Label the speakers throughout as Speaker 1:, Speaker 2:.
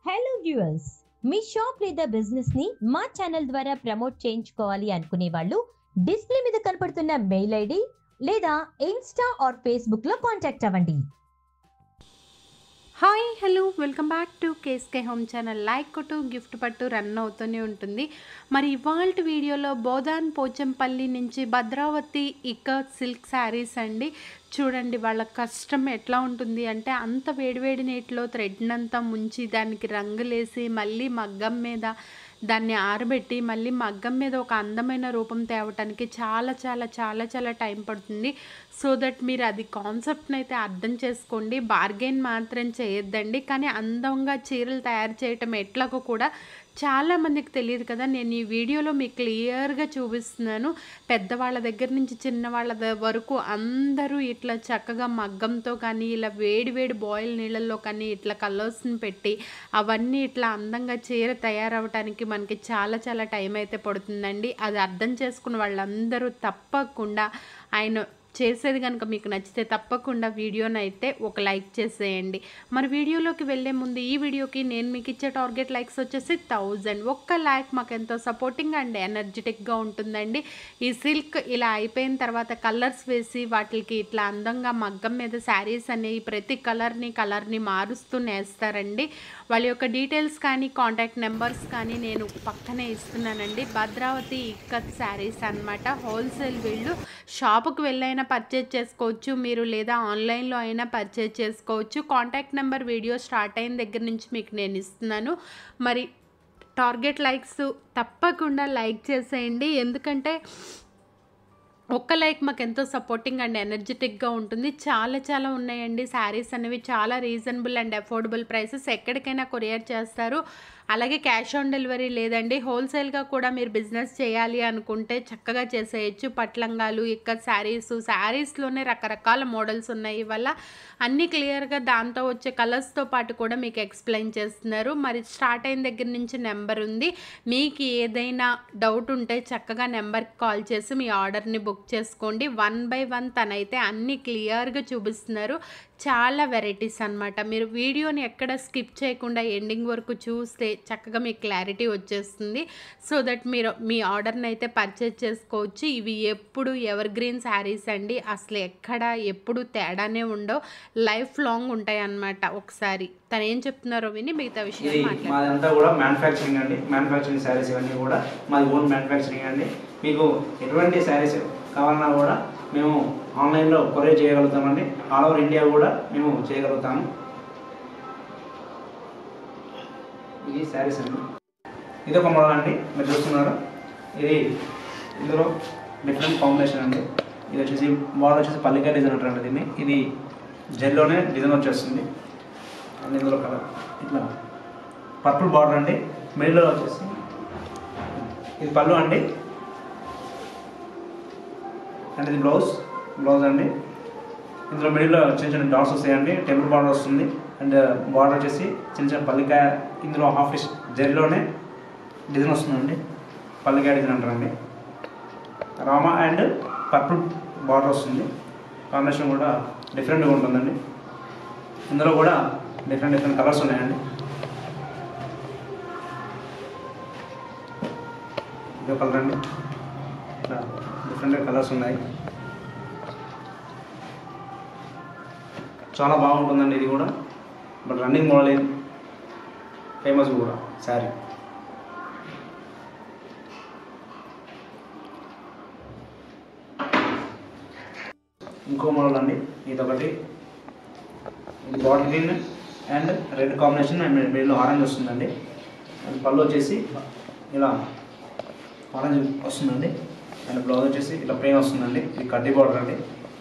Speaker 1: hello viewers మీ shop లేదా business ని మా ఛానల్ ద్వారా ప్రమోట్ చేయించుకోవాలి అనుకునే వాళ్ళు డిస్ప్లే మీద కనపడుతున్న మెయిల్ ఐడి లేదా ఇన్స్టా ఆర్ ఫేస్బుక్ లో కాంటాక్ట్ అవ్వండి
Speaker 2: hi hello welcome back to KSK home channel like కొట్టు గిఫ్ట్ పట్టు రన్ అవుతూనే ఉంటుంది మరి ఇవాళ వీడియోలో బోధాన్ పోచంపల్లి నుంచి భద్రావతి ఇక సిల్క్ శారీస్ అండి చూడండి వాళ్ళ కష్టం ఎట్లా ఉంటుంది అంటే అంత వేడివేడి నీటిలో థ్రెడ్నంతా ముంచి దానికి రంగులేసి మళ్ళీ మగ్గం మీద దాన్ని ఆరబెట్టి మళ్ళీ మగ్గం మీద ఒక అందమైన రూపం తేవటానికి చాలా చాలా చాలా చాలా టైం పడుతుంది సో దట్ మీరు అది కాన్సెప్ట్ని అయితే అర్థం చేసుకోండి బార్గెన్ మాత్రం చేయొద్దండి కానీ అందంగా చీరలు తయారు చేయటం ఎట్లాగో కూడా చాలా మందికి తెలియదు కదా నేను ఈ వీడియోలో మీకు క్లియర్గా చూపిస్తున్నాను పెద్దవాళ్ళ దగ్గర నుంచి చిన్నవాళ్ళ ద- వరకు అందరూ ఇట్లా చక్కగా మగ్గంతో కానీ ఇలా వేడి వేడి బాయిల్ నీళ్ళల్లో కానీ ఇట్లా కలర్స్ని పెట్టి అవన్నీ ఇట్లా అందంగా చీర తయారవటానికి మనకి చాలా చాలా టైం అయితే పడుతుందండి అది అర్థం చేసుకున్న వాళ్ళందరూ తప్పకుండా ఆయన చేసేది కనుక మీకు నచ్చితే తప్పకుండా వీడియోని అయితే ఒక లైక్ చేసేయండి మరి వీడియోలోకి వెళ్ళే ముందు ఈ వీడియోకి నేను మీకు ఇచ్చే టార్గెట్ లైక్స్ వచ్చేసి థౌజండ్ ఒక్క లైక్ మాకు ఎంతో సపోర్టింగ్ అండ్ ఎనర్జెటిక్గా ఉంటుందండి ఈ సిల్క్ ఇలా అయిపోయిన తర్వాత కలర్స్ వేసి వాటికి ఇట్లా అందంగా మగ్గం మీద శారీస్ అనేవి ప్రతి కలర్ని కలర్ని మారుస్తూ నేస్తారండి వాళ్ళ యొక్క డీటెయిల్స్ కానీ కాంటాక్ట్ నెంబర్స్ కానీ నేను పక్కనే ఇస్తున్నానండి భద్రావతి ఇక్కత్ శారీస్ అన్నమాట హోల్సేల్ వీళ్ళు షాపుకి వెళ్ళైనా పర్చేజ్ చేసుకోవచ్చు మీరు లేదా ఆన్లైన్లో అయినా పర్చేజ్ చేసుకోవచ్చు కాంటాక్ట్ నెంబర్ వీడియో స్టార్ట్ అయిన దగ్గర నుంచి మీకు నేను ఇస్తున్నాను మరి టార్గెట్ లైక్స్ తప్పకుండా లైక్ చేసేయండి ఎందుకంటే ఒక్క లైక్ మాకు ఎంతో సపోర్టింగ్ అండ్ ఎనర్జెటిక్గా ఉంటుంది చాలా చాలా ఉన్నాయండి శారీస్ అనేవి చాలా రీజనబుల్ అండ్ అఫోర్డబుల్ ప్రైసెస్ ఎక్కడికైనా కొరియర్ చేస్తారు అలాగే క్యాష్ ఆన్ డెలివరీ లేదండి హోల్సేల్గా కూడా మీరు బిజినెస్ చేయాలి అనుకుంటే చక్కగా చేసేయచ్చు పట్లంగాలు ఇక్కడ శారీస్ శారీస్లోనే రకరకాల మోడల్స్ ఉన్నాయి వల్ల అన్నీ క్లియర్గా దాంతో వచ్చే కలర్స్తో పాటు కూడా మీకు ఎక్స్ప్లెయిన్ చేస్తున్నారు మరి స్టార్ట్ అయిన దగ్గర నుంచి నెంబర్ ఉంది మీకు ఏదైనా డౌట్ ఉంటే చక్కగా నెంబర్కి కాల్ చేసి మీ ఆర్డర్ని బుక్ చేసుకోండి వన్ బై వన్ తనైతే అన్నీ క్లియర్గా చూపిస్తున్నారు చాలా వెరైటీస్ అన్నమాట మీరు వీడియోని ఎక్కడ స్కిప్ చేయకుండా ఎండింగ్ వరకు చూస్తే చక్కగా మీకు క్లారిటీ వచ్చేస్తుంది సో దట్ మీరు మీ ఆర్డర్ని అయితే పర్చేజ్ చేసుకోవచ్చు ఇవి ఎప్పుడు ఎవర్ గ్రీన్ శారీస్ అండి అసలు ఎక్కడ ఎప్పుడు తేడానే ఉండవు లైఫ్ లాంగ్ ఉంటాయి అన్నమాట ఒకసారి తను ఏం చెప్తున్నారో విని మిగతా
Speaker 3: ఇది
Speaker 2: విషయాలు మాట్లాడారు
Speaker 3: మాదంతా కూడా మ్యానుఫ్యాక్చరింగ్ అండి మ్యానుఫ్యాక్చరింగ్ శారీస్ ఇవన్నీ కూడా మాది ఓన్ మ్యానుఫ్యాక్చరింగ్ అండి మీకు ఎటువంటి శారీస్ కావాలన్నా కూడా మేము ఆన్లైన్లో కొరియర్ చేయగలుగుతామండి ఆల్ ఓవర్ ఇండియా కూడా మేము చేయగలుగుతాము ఇది శారీస్ అండి ఇది ఒక మోడల్ అండి మీరు చూస్తున్నారు ఇది ఇందులో డిఫరెంట్ కాంబినేషన్ అండి ఇది వచ్చేసి మోడల్ వచ్చేసి పల్లికా డిజైన్ అంటారండి దీన్ని ఇది జెల్లోనే డిజైన్ వచ్చేస్తుంది అండ్ ఇందులో కలర్ ఇట్లా పర్పుల్ బార్డర్ అండి మిడిల్లో వచ్చేసి ఇది పళ్ళు అండి అండ్ ఇది బ్లౌజ్ బ్లౌజ్ అండి ఇందులో మిడిల్లో చిన్న చిన్న డాట్స్ వస్తాయండి టెంపుల్ బార్డర్ వస్తుంది అండ్ బార్డర్ వచ్చేసి చిన్న చిన్న పల్లికాయ ఇందులో హాఫ్ ఇస్ జరీలోనే డిజైన్ వస్తుందండి పల్లికాయ డిజైన్ అంటారండి రామా అండ్ పర్పుల్ బార్డర్ వస్తుంది కాంబినేషన్ కూడా డిఫరెంట్గా ఉంటుందండి ఇందులో కూడా డిఫరెంట్ డిఫరెంట్ కలర్స్ ఉన్నాయండి ఇదో కలర్ అండి ఇట్లా డిఫరెంట్ కలర్స్ ఉన్నాయి చాలా బాగుంటుందండి ఇది కూడా బట్ రన్నింగ్ మోడల్ ఇది ఫేమస్ కూడా శారీ ఇంకో మోడల్ అండి ఇది ఒకటి ఇది bottle green and red combination and మిడిల్లో ఆరెంజ్ వస్తుందండి అండ్ పళ్ళు వచ్చేసి ఇలా ఆరెంజ్ వస్తుందండి అండ్ బ్లౌజ్ వచ్చేసి ఇలా ప్లెయిన్ వస్తుందండి ఇది కడ్డీ బార్డర్ అండి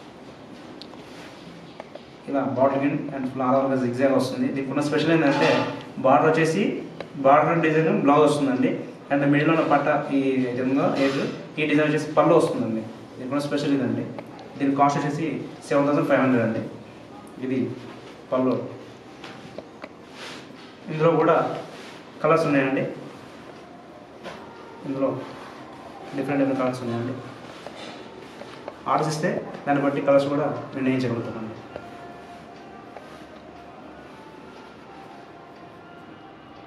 Speaker 3: ఇలా border green and flower zigzag వస్తుంది దీనికి ఉన్న స్పెషల్ ఏంటంటే బార్డర్ వచ్చేసి బార్డర్ డిజైన్ బ్లౌజ్ వస్తుందండి అండ్ మిడిల్లో ఉన్న పట్ట ఈ విధంగా ఏజ్ ఈ డిజైన్ వచ్చేసి పళ్ళు వస్తుందండి దీనికి ఉన్న స్పెషల్ ఇదండి దీని కాస్ట్ వచ్చేసి సెవెన్ థౌసండ్ ఫైవ్ హండ్రెడ్ అండి ఇది పళ్ళు ఇందులో కూడా కలర్స్ ఉన్నాయండి ఇందులో డిఫరెంట్ డిఫరెంట్ కలర్స్ ఉన్నాయండి ఆర్డర్స్ ఇస్తే దాన్ని బట్టి కలర్స్ కూడా నిర్ణయించగలుగుతామండి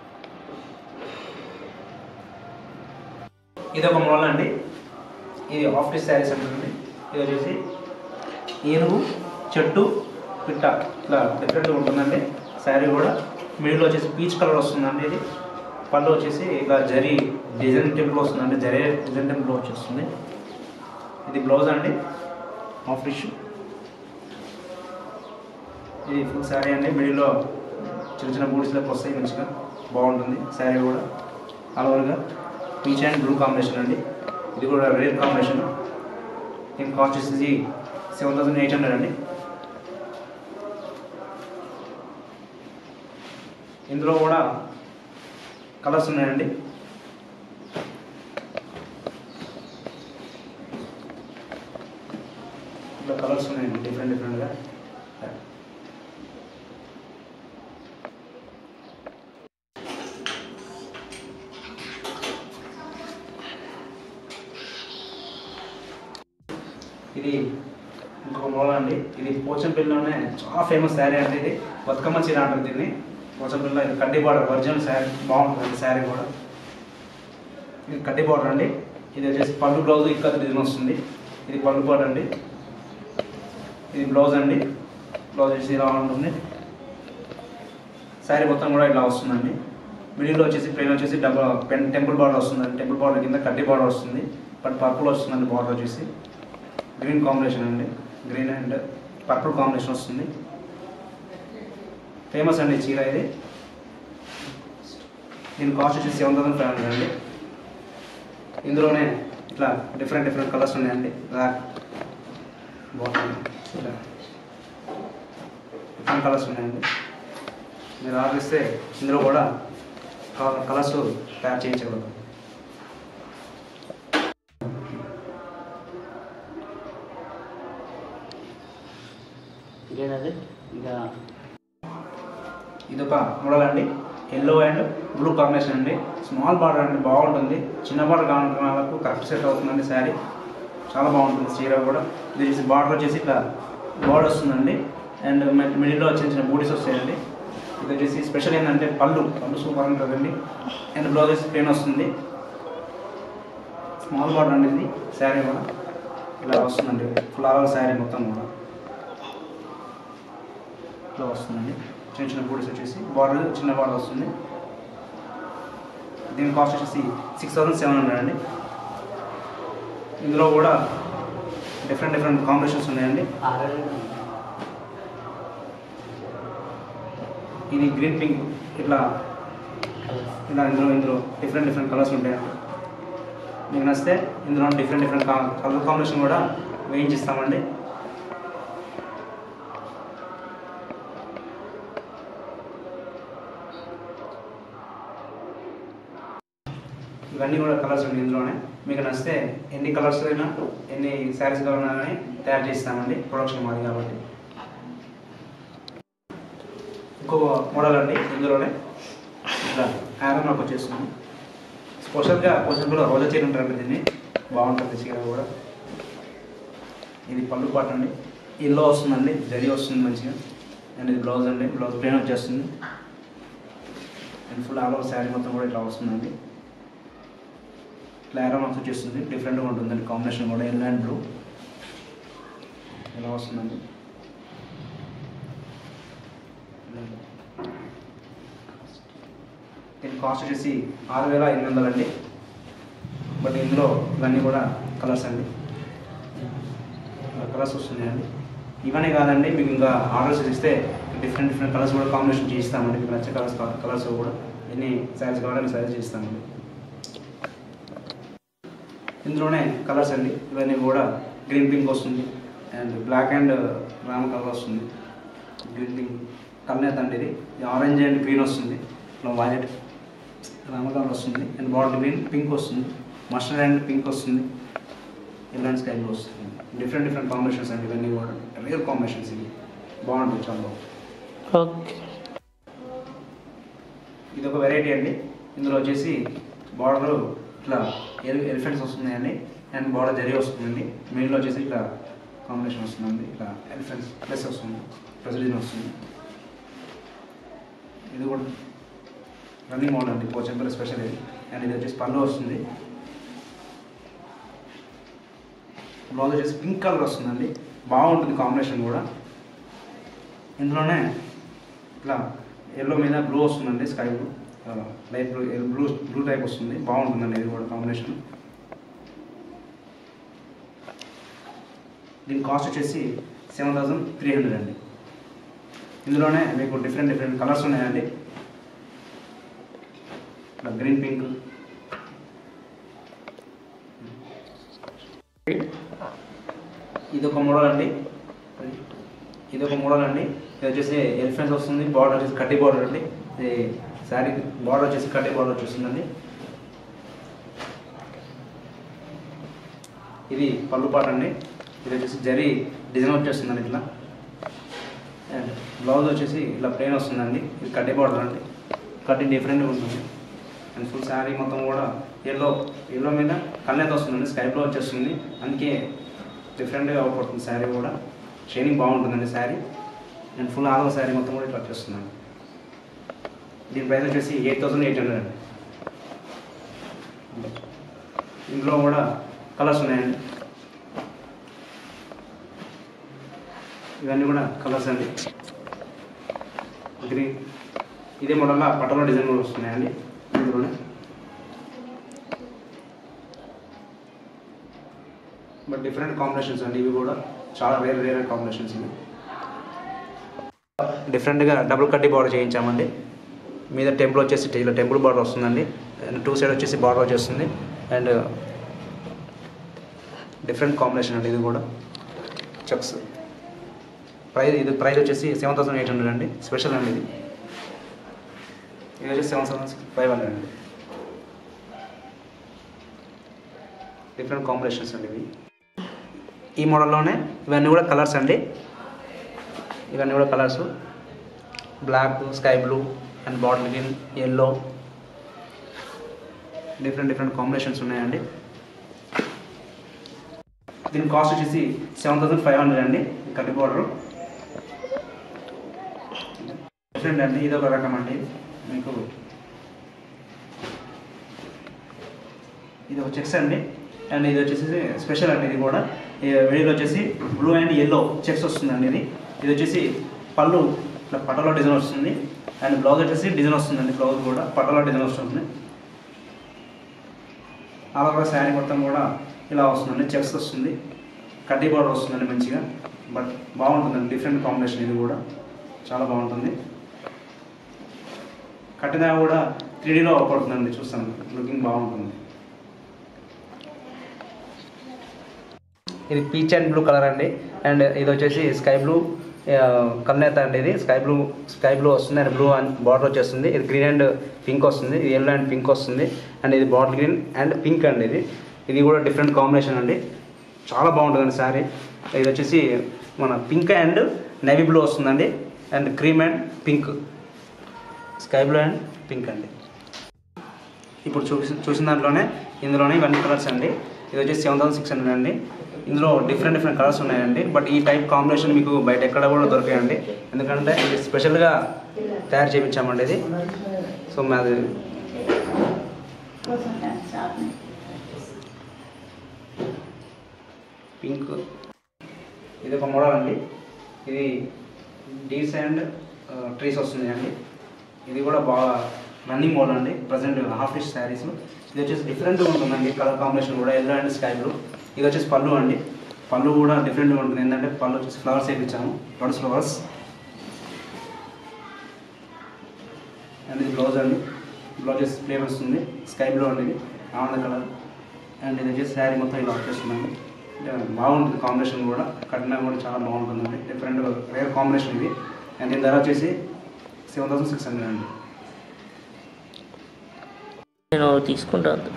Speaker 3: ఇది ఒక మోడల్ అండి ఇది హాఫ్ టీ శారీస్ అంటుంది ఇది వచ్చేసి ఏనుగు చెట్టు పిట్ట ఇట్లా డిఫరెంట్గా ఉంటుందండి శారీ కూడా మిడిల్ వచ్చేసి పీచ్ కలర్ వస్తుందండి ఇది పళ్ళు వచ్చేసి ఇలా జరీ డిజైన్ టెంపుల్ వస్తుందండి జరీ డిజైన్ టెంపుల్ వచ్చేస్తుంది ఇది బ్లౌజ్ అండి హాఫ్ టిష్యూ ఇది ఫుల్ శారీ అండి మిడిల్లో చిన్న చిన్న బూడిస్లోకి వస్తాయి మంచిగా బాగుంటుంది శారీ కూడా ఆల్ ఓవర్గా పీచ్ అండ్ బ్లూ కాంబినేషన్ అండి ఇది కూడా రేర్ కాంబినేషన్ దీని కాస్ట్ వచ్చేసి సెవెన్ థౌసండ్ ఎయిట్ హండ్రెడ్ అండి ఇందులో కూడా కలర్స్ ఉన్నాయండి ఇందులో కలర్స్ ఉన్నాయండి డిఫరెంట్ డిఫరెంట్గా ఇది ఇంకొక మోడల్ అండి ఇది పోచంపల్లిలోనే చాలా ఫేమస్ శారీ అంటే ఇది బతుకమ్మ చీర అంటారు దీన్ని పోచంపల్లిలో ఇది కడ్డీ బార్డర్ ఒరిజినల్ శారీ బాగుంటుంది శారీ కూడా ఇది కడ్డీ బార్డర్ అండి ఇది వచ్చేసి పళ్ళు బ్లౌజ్ ఇక్కడ డిజైన్ వస్తుంది ఇది పళ్ళు బార్డర్ అండి ఇది బ్లౌజ్ అండి బ్లౌజ్ వచ్చేసి ఇలా ఉంటుంది శారీ మొత్తం కూడా ఇలా వస్తుందండి మిడిల్లో వచ్చేసి ప్లేన్ వచ్చేసి డబల్ పెన్ టెంపుల్ బార్డర్ వస్తుందండి టెంపుల్ బార్డర్ కింద కడ్డీ బార్డర్ వస్తుంది బట్ పర్పుల్ వస్తుందండి బార్డర్ వచ్చేసి గ్రీన్ కాంబినేషన్ అండి గ్రీన్ అండ్ పర్పుల్ కాంబినేషన్ వస్తుంది ఫేమస్ అండి ఈ చీర ఇది దీని కాస్ట్ వచ్చేసి సెవెన్ థౌసండ్ ఫైవ్ హండ్రెడ్ అండి ఇందులోనే ఇట్లా డిఫరెంట్ డిఫరెంట్ కలర్స్ ఉన్నాయండి బ్లాక్ బాటమ్ ఇట్లా డిఫరెంట్ కలర్స్ ఉన్నాయండి మీరు ఆర్డర్ ఇస్తే ఇందులో కూడా కలర్స్ తయారు చేయించగలరు
Speaker 4: ఇంకేనది ఇంకా
Speaker 3: ఇది ఒక మోడల్ అండి ఎల్లో అండ్ బ్లూ కాంబినేషన్ అండి స్మాల్ బార్డర్ అండి బాగుంటుంది చిన్న బార్డర్ కావాలనుకున్న వాళ్ళకు కరెక్ట్ సెట్ అవుతుందండి శారీ చాలా బాగుంటుంది చీర కూడా ఇది వచ్చేసి బార్డర్ వచ్చేసి ఇట్లా బార్డర్ వస్తుందండి అండ్ మిడిల్లో చిన్న చిన్న బూటీస్ వస్తాయండి ఇది వచ్చేసి స్పెషల్ ఏంటంటే పళ్ళు పళ్ళు సూపర్ ఉంటుందండి అండ్ బ్లౌజ్ వచ్చేసి ప్లేన్ వస్తుంది స్మాల్ బార్డర్ అండి ఇది శారీ కూడా ఇలా వస్తుందండి ఫ్లవర్ శారీ మొత్తం కూడా ఇట్లా వస్తుందండి చిన్న చిన్న బూడీస్ వచ్చేసి బార్డర్ చిన్న బార్డర్ వస్తుంది దీని కాస్ట్ వచ్చేసి సిక్స్ థౌసండ్ సెవెన్ హండ్రెడ్ అండి ఇందులో కూడా డిఫరెంట్ డిఫరెంట్ కాంబినేషన్స్ ఉన్నాయండి
Speaker 4: ఆల్రెడీ
Speaker 3: ఇది గ్రీన్ పింక్ ఇట్లా ఇలా ఇందులో ఇందులో డిఫరెంట్ డిఫరెంట్ కలర్స్ ఉంటాయండి మీకు నచ్చితే ఇందులో డిఫరెంట్ డిఫరెంట్ కలర్ కాంబినేషన్ కూడా వేయించిస్తామండి ఇవన్నీ కూడా కలర్స్ అండి ఇందులోనే మీకు నచ్చితే ఎన్ని కలర్స్ అయినా ఎన్ని శారీస్ కావాలన్నా కానీ తయారు చేస్తామండి ప్రొడక్షన్ మాది కాబట్టి ఇంకో మోడల్ అండి ఇందులోనే ఇట్లా ఆరంలోకి వచ్చేస్తున్నాం స్పెషల్గా కొంచెం కూడా రోజా చీర ఉంటారండి దీన్ని బాగుంటుంది చీర కూడా ఇది పళ్ళు పాట అండి ఇల్లో వస్తుందండి జరీ వస్తుంది మంచిగా అండ్ ఇది బ్లౌజ్ అండి బ్లౌజ్ ప్లేన్ వచ్చేస్తుంది and full all over sari మొత్తం కూడా ఇట్లా వస్తుందండి ఇట్లా ఆరో మాక్స్ వచ్చేస్తుంది డిఫరెంట్గా ఉంటుందండి కాంబినేషన్ కూడా ఎల్లో అండ్ బ్లూ ఇలా వస్తుందండి దీని కాస్ట్ వచ్చేసి ఆరు వేల ఎనిమిది వందలు అండి బట్ ఇందులో ఇవన్నీ కూడా కలర్స్ అండి కలర్స్ వస్తున్నాయండి ఇవన్నీ కాదండి మీకు ఇంకా ఆర్డర్స్ ఇస్తే డిఫరెంట్ డిఫరెంట్ కలర్స్ కూడా కాంబినేషన్ చేయిస్తామండి మీకు నచ్చే కలర్స్ కలర్స్ కూడా ఎన్ని సైజ్ కావాలని సైజ్ చేస్తామండి ఇందులోనే కలర్స్ అండి ఇవన్నీ కూడా గ్రీన్ పింక్ వస్తుంది అండ్ బ్లాక్ అండ్ రామ కలర్ వస్తుంది గ్రీన్ పింక్ కలర్ అండి ఇది ఆరెంజ్ అండ్ గ్రీన్ వస్తుంది ఇట్లా వైలెట్ రామ కలర్ వస్తుంది అండ్ బాటిల్ గ్రీన్ పింక్ వస్తుంది మస్టర్డ్ అండ్ పింక్ వస్తుంది ఎల్లో అండ్ స్కై బ్లూ వస్తుంది డిఫరెంట్ డిఫరెంట్ కాంబినేషన్స్ అండి ఇవన్నీ కూడా రియల్ కాంబినేషన్స్ ఇవి బాగుంటుంది చాలా బాగుంది
Speaker 4: ఓకే
Speaker 3: ఇది ఒక వెరైటీ అండి ఇందులో వచ్చేసి బార్డర్ ఇట్లా ఎల్ ఎలిఫెంట్స్ వస్తున్నాయండి అండ్ బార్డర్ జరీ వస్తుందండి మెయిన్లో వచ్చేసి ఇట్లా కాంబినేషన్ వస్తుందండి ఇట్లా ఎలిఫెంట్స్ ప్లస్ వస్తుంది ప్లస్ డిజైన్ వస్తుంది ఇది కూడా రన్నింగ్ మోడల్ అండి పోచంపల్లి స్పెషల్ ఇది అండ్ ఇది వచ్చేసి పళ్ళు వస్తుంది బ్లౌజ్ వచ్చేసి పింక్ కలర్ వస్తుందండి బాగుంటుంది కాంబినేషన్ కూడా ఇందులోనే ఇట్లా ఎల్లో మీద బ్లూ వస్తుందండి sky blue light blue blue blue type వస్తుంది బాగుంటుందండి ఇది కూడా కాంబినేషన్ దీని కాస్ట్ వచ్చేసి సెవెన్ థౌసండ్ త్రీ హండ్రెడ్ అండి ఇందులోనే మీకు డిఫరెంట్ డిఫరెంట్ కలర్స్ ఉన్నాయండి ఇట్లా గ్రీన్ పింక్ ఇది ఒక మోడల్ అండి ఇది ఒక మోడల్ అండి ఇది వచ్చేసి ఎలిఫెంట్స్ వస్తుంది బార్డర్ వచ్చేసి కడ్డీ బార్డర్ అండి ఇది శారీ బార్డర్ వచ్చేసి కడ్డీ బార్డర్ వచ్చేస్తుందండి ఇది పళ్ళు పాట అండి ఇది వచ్చేసి జరీ డిజైన్ వచ్చేస్తుందండి ఇట్లా అండ్ బ్లౌజ్ వచ్చేసి ఇట్లా ప్లెయిన్ వస్తుందండి ఇది కడ్డీ బార్డర్ అండి కడ్డీ డిఫరెంట్గా ఉంటుంది అండ్ ఫుల్ శారీ మొత్తం కూడా ఎల్లో ఎల్లో మీద కళ్ళెంత వస్తుందండి స్కై బ్లూ వచ్చేస్తుంది అందుకే డిఫరెంట్గా అవపడుతుంది శారీ కూడా షైనింగ్ బాగుంటుందండి sari and full all over sari మొత్తం కూడా ఇట్లా వచ్చేస్తుందండి దీని ప్రైస్ వచ్చేసి ఎయిట్ థౌసండ్ ఎయిట్ హండ్రెడ్ అండి ఇందులో కూడా కలర్స్ ఉన్నాయండి ఇవన్నీ కూడా కలర్స్ అండి గ్రీన్ ఇదే మోడల్లో పట్టలో డిజైన్ కూడా వస్తున్నాయండి ఇందులోనే బట్ డిఫరెంట్ కాంబినేషన్స్ అండి ఇవి కూడా చాలా వేరే వేరే కాంబినేషన్స్ ఇవి డిఫరెంట్గా డబుల్ కడ్డీ బార్డర్ చేయించామండి మీద టెంపుల్ వచ్చేసి ఇలా టెంపుల్ బార్డర్ వస్తుందండి అండ్ టూ సైడ్ వచ్చేసి బార్డర్ వచ్చేస్తుంది అండ్ డిఫరెంట్ కాంబినేషన్ అండి ఇది కూడా చెక్స్ ప్రైస్ ఇది ప్రైస్ వచ్చేసి సెవెన్ థౌసండ్ ఎయిట్ హండ్రెడ్ అండి స్పెషల్ అండి ఇది ఇది వచ్చేసి సెవెన్ థౌసండ్ ఫైవ్ హండ్రెడ్ అండి డిఫరెంట్ కాంబినేషన్స్ అండి ఇవి ఈ మోడల్లోనే ఇవన్నీ కూడా కలర్స్ అండి ఇవన్నీ కూడా colours black sky blue and bottle green yellow different different combinations ఉన్నాయండి దీని కాస్ట్ వచ్చేసి సెవెన్ థౌసండ్ ఫైవ్ హండ్రెడ్ అండి కట్టి బార్డర్ డిఫరెంట్ అండి ఇది ఒక రకం అండి మీకు ఇది ఒక చెక్స్ అండి అండ్ ఇది వచ్చేసి స్పెషల్ అండి ఇది కూడా ఈ వీడియోలో వచ్చేసి బ్లూ అండ్ ఎల్లో చెక్స్ వస్తుందండి ఇది ఇది వచ్చేసి పళ్ళు ఇట్లా పటోలా డిజైన్ వస్తుంది అండ్ బ్లౌజ్ వచ్చేసి డిజైన్ వస్తుందండి బ్లౌజ్ కూడా పటోలా డిజైన్ వస్తుంది అలా కూడా శారీ మొత్తం కూడా ఇలా వస్తుందండి చెక్స్ వస్తుంది కడ్డీ బార్డర్ వస్తుందండి మంచిగా బట్ బాగుంటుందండి డిఫరెంట్ కాంబినేషన్ ఇది కూడా చాలా బాగుంటుంది కట్టినా కూడా త్రీడీలో పడుతుందండి చూస్తాను లుకింగ్ బాగుంటుంది ఇది పీచ్ అండ్ బ్లూ కలర్ అండి అండ్ ఇది వచ్చేసి స్కై బ్లూ కల్నేత అండి ఇది స్కై బ్లూ స్కై బ్లూ వస్తుంది అండ్ బ్లూ అండ్ బార్డర్ వచ్చేస్తుంది ఇది గ్రీన్ అండ్ పింక్ వస్తుంది ఇది ఎల్లో అండ్ పింక్ వస్తుంది అండ్ ఇది బాటిల్ గ్రీన్ అండ్ పింక్ అండి ఇది ఇది కూడా డిఫరెంట్ కాంబినేషన్ అండి చాలా బాగుంటుందండి శారీ ఇది వచ్చేసి మన పింక్ అండ్ నేవీ బ్లూ వస్తుందండి and cream and pink sky blue and pink అండి ఇప్పుడు చూసి చూసిన దాంట్లోనే ఇందులోనే ఇవన్నీ కలర్స్ అండి ఇది వచ్చేసి సెవెన్ థౌసండ్ సిక్స్ హండ్రెడ్ అండి ఇందులో డిఫరెంట్ డిఫరెంట్ కలర్స్ ఉన్నాయండి బట్ ఈ టైప్ కాంబినేషన్ మీకు బయట ఎక్కడ కూడా దొరికాయండి ఎందుకంటే ఇది స్పెషల్గా తయారు చేయించామండి ఇది సో మాది పింక్ ఇది ఒక మోడల్ అండి ఇది డీస్ అండ్ ట్రీస్ వస్తుంది అండి ఇది కూడా బాగా రన్నింగ్ మోడల్ అండి ప్రజెంట్ హాఫ్ డిష్ శారీస్ ఇది వచ్చేసి డిఫరెంట్గా ఉంటుందండి కలర్ కాంబినేషన్ కూడా ఎల్లో అండ్ స్కై బ్లూ ఇది వచ్చేసి పళ్ళు అండి పళ్ళు కూడా డిఫరెంట్గా ఉంటుంది ఏంటంటే పళ్ళు వచ్చేసి ఫ్లవర్స్ వేయించాము లోటస్ ఫ్లవర్స్ అండ్ ఇది బ్లౌజ్ అండి బ్లౌజ్ వచ్చేసి ప్లేన్ వస్తుంది స్కై బ్లూ అండి ఇది ఆనంద కలర్ అండ్ ఇది వచ్చేసి శారీ మొత్తం ఇలా వచ్చేస్తుందండి అంటే బాగుంటుంది కాంబినేషన్ కూడా కట్టినా కూడా చాలా బాగుంటుందండి డిఫరెంట్ రేర్ కాంబినేషన్ ఇది అండ్ దీని ధర వచ్చేసి సెవెన్ థౌసండ్ సిక్స్ హండ్రెడ్ అండి
Speaker 4: నేను తీసుకుంటాను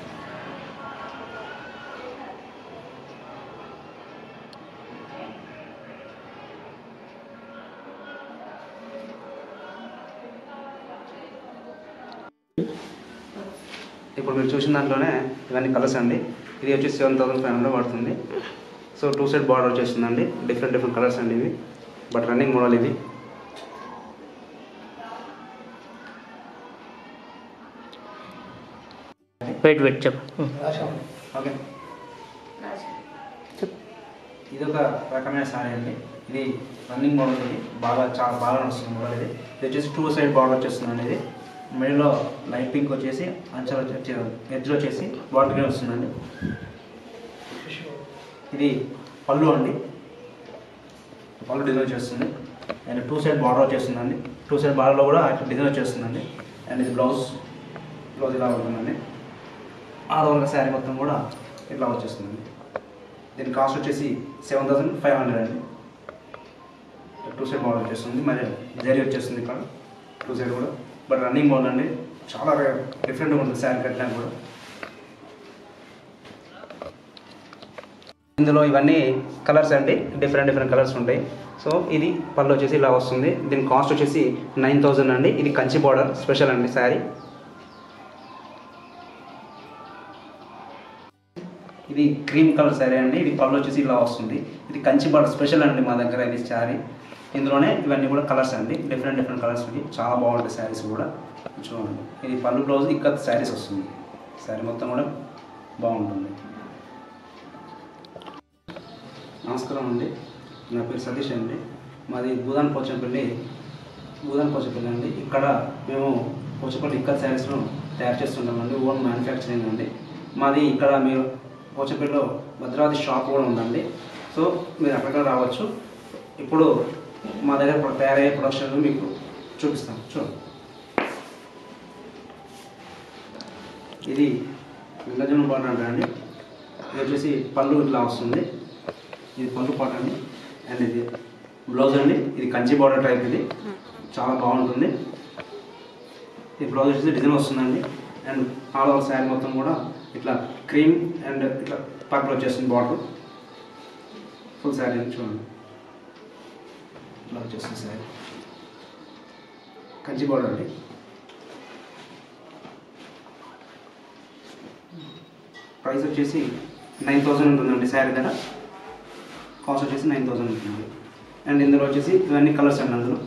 Speaker 3: ఇప్పుడు మీరు చూసిన దాంట్లోనే ఇవన్నీ కలర్స్ అండి ఇది వచ్చేసి సెవెన్ థౌసండ్ ఫైవ్ హండ్రెడ్ పడుతుంది సో టూ సైడ్ బార్డర్ వచ్చేస్తుందండి డిఫరెంట్ డిఫరెంట్ కలర్స్ అండి ఇవి బట్ రన్నింగ్ మోడల్ ఇది
Speaker 4: వెయిట్ వెయిట్ చెప్పు
Speaker 3: ఓకే
Speaker 4: చెప్పు
Speaker 3: ఇది ఒక రకమైన శారీ అండి ఇది రన్నింగ్ మోడల్ ఇది బాగా చాలా బాగా వస్తుంది మోడల్ ఇది ఇది వచ్చేసి టూ సైడ్ బార్డర్ వచ్చేస్తుంది అండి ఇది మిడిల్లో లైట్ పింక్ వచ్చేసి అంచలు వచ్చి ఎడ్జ్లో వచ్చేసి బార్డర్ గ్రీన్ వస్తుందండి ఇది పళ్ళు అండి పళ్ళు డిజైన్ వచ్చేస్తుంది అండ్ టూ సైడ్ బార్డర్ వచ్చేస్తుందండి టూ సైడ్ బార్డర్లో కూడా డిజైన్ వచ్చేస్తుందండి అండ్ ఇది బ్లౌజ్ బ్లౌజ్ ఇలా ఉంటుందండి ఆల్ ఓవర్ శారీ మొత్తం కూడా ఇట్లా వచ్చేస్తుందండి దీని కాస్ట్ వచ్చేసి సెవెన్ థౌసండ్ ఫైవ్ హండ్రెడ్ అండి టూ సైడ్ మోడల్ వచ్చేస్తుంది మరి జరీ వచ్చేస్తుంది ఇక్కడ టూ సైడ్ కూడా బట్ రన్నింగ్ మోడల్ అండి చాలా డిఫరెంట్గా ఉంటుంది శారీ కట్టినా కూడా ఇందులో ఇవన్నీ కలర్స్ అండి డిఫరెంట్ డిఫరెంట్ కలర్స్ ఉంటాయి సో ఇది పళ్ళు వచ్చేసి ఇలా వస్తుంది దీని కాస్ట్ వచ్చేసి నైన్ థౌజండ్ అండి ఇది కంచి బార్డర్ స్పెషల్ అండి శారీ ఇది క్రీమ్ కలర్ శారీ అండి ఇది పళ్ళు వచ్చేసి ఇలా వస్తుంది ఇది కంచి బార్డర్ స్పెషల్ అండి మా దగ్గర ఇది శారీ ఇందులోనే ఇవన్నీ కూడా కలర్స్ అండి డిఫరెంట్ డిఫరెంట్ కలర్స్ ఇవి చాలా బాగుంటాయి శారీస్ కూడా చూడండి ఇది పళ్ళు బ్లౌజ్ ఇక్కడ శారీస్ వస్తుంది శారీ మొత్తం కూడా బాగుంటుంది నమస్కారం అండి నా పేరు సతీష్ అండి మాది భూదాన్ పోచంపల్లి భూదాన్ పోచంపల్లి అండి ఇక్కడ మేము పోచంపల్లి ఇక్కడ శారీస్ను తయారు చేస్తుంటామండి ఓన్ మ్యానుఫ్యాక్చరింగ్ అండి మాది ఇక్కడ మీరు పోచంపల్లిలో భద్రావతి షాప్ కూడా ఉందండి సో మీరు అక్కడ రావచ్చు ఇప్పుడు మా దగ్గర ఇప్పుడు తయారయ్యే ప్రొడక్షన్ మీకు చూపిస్తాం చూడండి ఇది విభజన పాట అండి ఇది వచ్చేసి పళ్ళు ఇట్లా వస్తుంది ఇది పళ్ళు పాట అండి అండ్ ఇది బ్లౌజ్ అండి ఇది కంచి బార్డర్ టైప్ ఇది చాలా బాగుంటుంది ఈ బ్లౌజ్ వచ్చేసి డిజైన్ వస్తుందండి అండ్ ఆల్ ఓవర్ శారీ మొత్తం కూడా ఇట్లా క్రీమ్ అండ్ ఇట్లా పర్పుల్ వచ్చేస్తుంది బార్డర్ ఫుల్ శారీ చూడండి ఇట్లా వచ్చేస్తుంది శారీ కంచి బార్డర్ అండి ప్రైస్ వచ్చేసి నైన్ థౌసండ్ ఉంటుందండి శారీ ధర కాస్ట్ వచ్చేసి నైన్ థౌసండ్ ఉంటుంది అండ్ ఇందులో వచ్చేసి ఇవన్నీ కలర్స్ అండి అందులో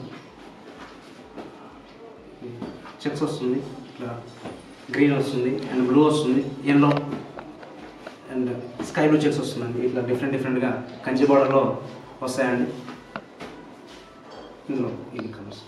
Speaker 3: చెక్స్ వస్తుంది ఇట్లా గ్రీన్ వస్తుంది అండ్ బ్లూ వస్తుంది yellow and sky blue checks వస్తుందండి ఇట్లా డిఫరెంట్ డిఫరెంట్గా కంచి బార్డర్లో వస్తాయండి ఇందులో ఇది కలర్స్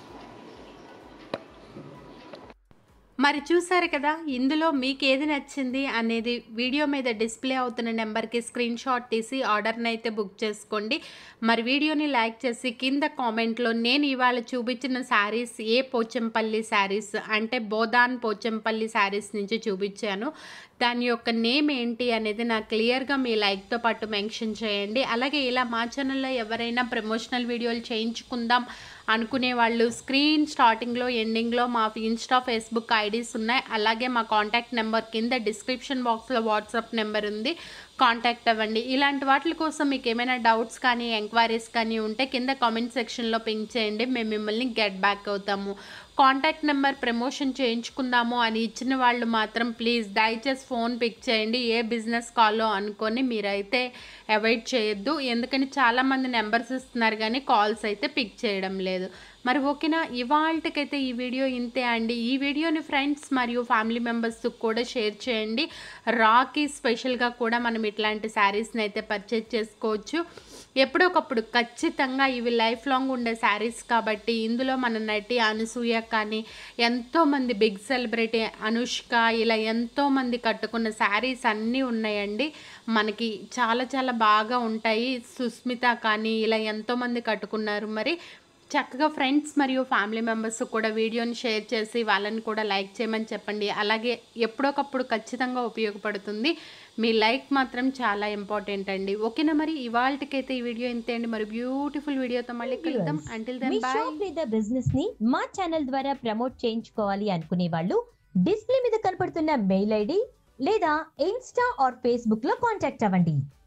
Speaker 2: మరి చూసారు కదా ఇందులో మీకు ఏది నచ్చింది అనేది వీడియో మీద డిస్ప్లే అవుతున్న నెంబర్కి స్క్రీన్ షాట్ తీసి ఆర్డర్ని అయితే బుక్ చేసుకోండి మరి వీడియోని లైక్ చేసి కింద కామెంట్లో నేను ఇవాళ చూపించిన శారీస్ ఏ పోచంపల్లి శారీస్ అంటే బోదాన్ పోచంపల్లి శారీస్ నుంచి చూపించాను దాని యొక్క నేమ్ ఏంటి అనేది నాకు క్లియర్గా మీ లైక్తో పాటు మెన్షన్ చేయండి అలాగే ఇలా మా ఛానల్లో ఎవరైనా ప్రమోషనల్ వీడియోలు చేయించుకుందాం అనుకునే వాళ్ళు స్క్రీన్ స్టార్టింగ్లో ఎండింగ్లో మా ఇన్స్టా ఫేస్బుక్ ఐడీస్ ఉన్నాయి అలాగే మా కాంటాక్ట్ నెంబర్ కింద డిస్క్రిప్షన్ బాక్స్లో వాట్సాప్ నెంబర్ ఉంది కాంటాక్ట్ అవ్వండి ఇలాంటి వాటి కోసం మీకు ఏమైనా డౌట్స్ కానీ ఎంక్వైరీస్ కానీ ఉంటే కింద కామెంట్ సెక్షన్లో పింక్ చేయండి మేము మిమ్మల్ని గెట్ బ్యాక్ అవుతాము కాంటాక్ట్ నెంబర్ ప్రమోషన్ చేయించుకుందాము అని ఇచ్చిన వాళ్ళు మాత్రం ప్లీజ్ దయచేసి ఫోన్ పిక్ చేయండి ఏ బిజినెస్ కాల్లో అనుకొని మీరైతే అవాయిడ్ చేయొద్దు ఎందుకని చాలామంది నెంబర్స్ ఇస్తున్నారు కానీ కాల్స్ అయితే పిక్ చేయడం లేదు మరి ఓకేనా ఇవాళకైతే ఈ వీడియో ఇంతే అండి ఈ వీడియోని ఫ్రెండ్స్ మరియు ఫ్యామిలీ మెంబర్స్కి కూడా షేర్ చేయండి రాకి స్పెషల్గా కూడా మనం ఇట్లాంటి శారీస్ని అయితే పర్చేజ్ చేసుకోవచ్చు ఎప్పుడొకప్పుడు ఖచ్చితంగా ఇవి లైఫ్ లాంగ్ ఉండే శారీస్ కాబట్టి ఇందులో మన నటి అనసూయ కానీ ఎంతోమంది బిగ్ సెలబ్రిటీ అనుష్క ఇలా ఎంతోమంది కట్టుకున్న శారీస్ అన్నీ ఉన్నాయండి మనకి చాలా చాలా బాగా ఉంటాయి సుస్మిత కానీ ఇలా ఎంతోమంది కట్టుకున్నారు మరి చక్కగా ఫ్రెండ్స్ మరియు ఫ్యామిలీ మెంబర్స్ కూడా వీడియోని షేర్ చేసి వాళ్ళని కూడా లైక్ చేయమని చెప్పండి అలాగే ఎప్పుడొకప్పుడు ఖచ్చితంగా ఉపయోగపడుతుంది మీ లైక్ మాత్రం చాలా ఇంపార్టెంట్ అండి ఓకేనా మరి ఇవాళకైతే ఈ వీడియో ఇంతే అండి మరి బ్యూటిఫుల్ వీడియోతో మళ్ళీ కలుద్దాం అంటిల్
Speaker 1: మీ
Speaker 2: దెన్ బాయ్
Speaker 1: షాప్ లేదా బిజినెస్ ని మా ఛానల్ ద్వారా ప్రమోట్ చేయించుకోవాలి అనుకునే వాళ్ళు డిస్ప్లే మీద కనపడుతున్న మెయిల్ ఐడి లేదా ఇన్స్టా ఆర్ ఫేస్బుక్ లో కాంటాక్ట్ అవ్వండి